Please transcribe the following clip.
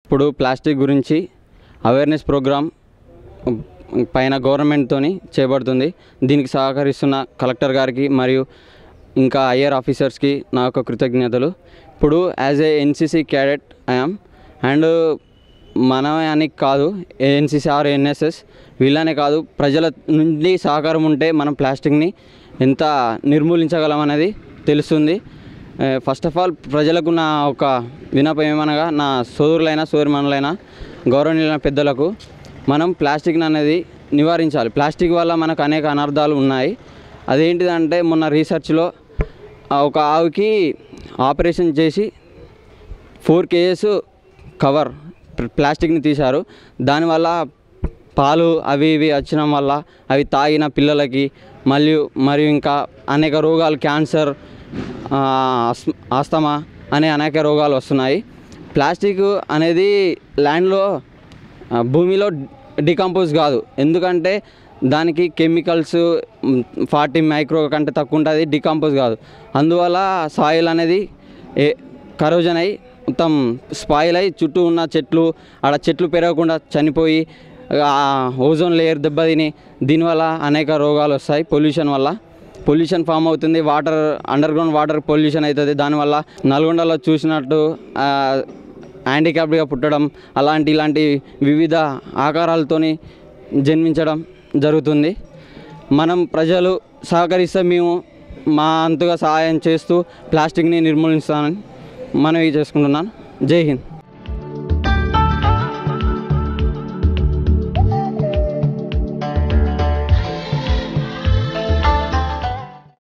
ఇప్పుడు ప్లాస్టిక్ గురించి awareness programme పైన గవర్నమెంట్తోని చేపడుతుంది దీనికి సహకరిస్తున్న కలెక్టర్ గారికి మరియు ఇంకా ఐఆర్ ఆఫీసర్స్కి నా యొక్క కృతజ్ఞతలు ఇప్పుడు as a NCC cadet I'm and మనమే అని కాదు ఎన్సీసీ ఆర్ ఎన్ఎస్ఎస్ వీళ్ళనే కాదు ప్రజల నుండి సహకారం ఉంటే మనం ప్లాస్టిక్ని ఎంత నిర్మూలించగలం అనేది తెలుస్తుంది ఫస్ట్ ఆఫ్ ఆల్ ప్రజలకు నా ఒక వినపం ఏమనగా నా సోదరులైనా సోదరిమణులైనా గౌరవనీయులైన పెద్దలకు మనం ప్లాస్టిక్ అనేది నివారించాలి ప్లాస్టిక్ వల్ల మనకు అనేక అనర్థాలు ఉన్నాయి అదేంటిదంటే మొన్న రీసెర్చ్లో ఆ ఒక ఆవుకి ఆపరేషన్ చేసి ఫోర్ కేజెస్ కవర్ ప్ల- ప్లాస్టిక్ని తీశారు దానివల్ల పాలు అవి ఇవి వచ్చిన వల్ల అవి తాగిన పిల్లలకి మరియు మరియు ఇంకా అనేక రోగాలు క్యాన్సర్ ఆ, ఆస్- ఆస్తమా అనే అనేక రోగాలు వస్తున్నాయి ప్లాస్టిక్ అనేది ల్యాండ్లో ఆ, భూమిలో డికంపోజ్ కాదు ఎందుకంటే దానికి కెమికల్స్ ఫార్టీ మైక్రో కంటే తక్కువ ఉంటుంది డికంపోజ్ కాదు అందువల్ల సాయిల్ అనేది ఏ కరోజన్ అయి మొత్తం స్పాయిల్ అయి చుట్టూ ఉన్న చెట్లు ఆడ చెట్లు పెరగకుండా చనిపోయి ఆ ఓజోన్ లేయర్ దెబ్బతిని దీనివల్ల అనేక రోగాలు వస్తాయి పొల్యూషన్ వల్ల పొల్యూషన్ ఫామ్ అవుతుంది water underground water pollution అవుతుంది దానివల్ల నల్గొండలో చూసినట్టు ఆ, హ్యాండిక్యాప్డ్గా పుట్టడం అలాంటి ఇలాంటి వివిధ ఆకారాలతోని జన్మించడం జరుగుతుంది మనం ప్రజలు సహకరిస్తే మేము మా అంతుగా సహాయం చేస్తూ ప్లాస్టిక్ని నిర్మూలిస్తానని మనవి చేసుకుంటున్నాను జై హింద్